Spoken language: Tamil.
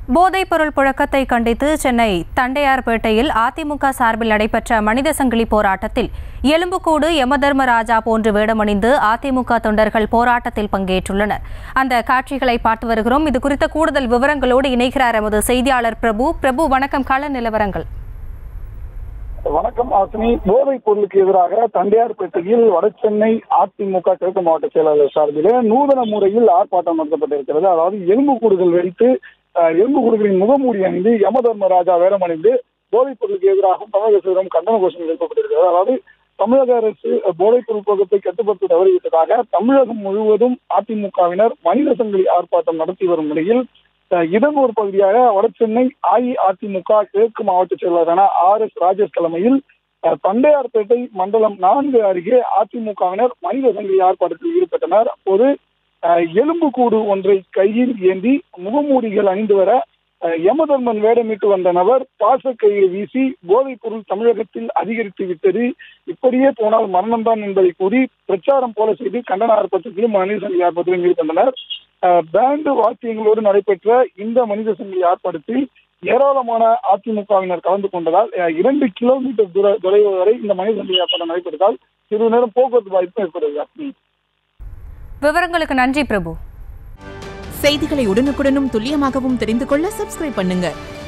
போதைப்பொருள் புழக்கத்தை கண்டித்து சென்னை தண்டையார்பேட்டையில் அதிமுக சார்பில் நடைபெற்ற மனித சங்கிலி போராட்டத்தில் எலும்புக்கூடு யமதர்மராஜா போன்று வேடமணிந்து அதிமுக தொண்டர்கள் போராட்டத்தில் பங்கேற்றுள்ளனர் அந்த காட்சிகளை பார்த்து வருகிறோம் இது குறித்த கூடுதல் விவரங்களோடு இணைகிறார் எமது செய்தியாளர் பிரபு பிரபு வணக்கம் கள நிலவரங்கள் வணக்கம் ஆசினி போதைப் பொருளுக்கு எதிராக தண்டையார்பேட்டையில் வடசென்னை அதிமுக கிழக்கு மாவட்ட செயலாளர் சார்பில் நூதன முறையில் ஆர்ப்பாட்டம் நடத்தப்பட்டிருக்கிறது அதாவது எலும்புக்கூடுகள் வெடித்து அஹ், எலும்புக்கூடுகளின் முகமூடி அணிந்து யமதர்மராஜா வேடம் அணிந்து போதைப் பொருளுக்கு எதிராகவும் தமிழக அரசிடம் கண்டன கோஷங்கள் எழுப்பப்பட்டிருக்கிறது அதாவது தமிழக அரசு போதைப் பொருள் போக்கத்தை கட்டுப்படுத்த தவறிவிட்டதாக தமிழகம் முழுவதும் அதிமுகவினர் மனித சங்கிலி ஆர்ப்பாட்டம் நடத்தி வரும் நிலையில் அஹ், இதன் ஒரு பகுதியாக வடசென்னை அஇஅதிமுக கிழக்கு மாவட்ட செயலாளரான ஆர் எஸ் ராஜேஷ் தலைமையில் அஹ், தண்டையார்பேட்டை மண்டலம் நான்கு அருகே அதிமுகவினர் மனித சங்கிலி ஆர்ப்பாட்டத்தில் ஈடுபட்டனர் அப்போது அஹ், எலும்புக்கூடு ஒன்றை கையில் ஏந்தி முகமூடிகள் அணிந்து வர அஹ், யமதர்மன் வேடமிட்டு வந்த நபர் பாசக்கையை வீசி போதைப் பொருள் தமிழகத்தில் அதிகரித்து விட்டது இப்படியே போனால் மரணம்தான் என்பதை கூறி பிரச்சாரம் போல செய்து கண்டன ஆர்ப்பாட்டத்திலும் மனித சங்கிலி ஆர்ப்பாட்டத்திலும் ஈடுபட்டனர் அஹ், பேண்டு வாத்தியங்களோடு நடைபெற்ற இந்த மனித சங்கிலி ஆர்ப்பாட்டத்தில் ஏராளமான அதிமுகவினர் கலந்து கொண்டதால் அஹ், இரண்டு கிலோமீட்டர் தூர தொலைவு வரை இந்த மனித சங்கிலி ஆர்ப்பாட்டம் நடைபெற்றதால் சிறிது நேரம் போக்குவரத்து வாய்ப்பு ஏற்படுகிறது விவரங்களுக்கு நன்றி பிரபு செய்திகளை உடனுக்குடனும் துல்லியமாகவும் தெரிந்து கொள்ள சப்ஸ்கிரைப் பண்ணுங்க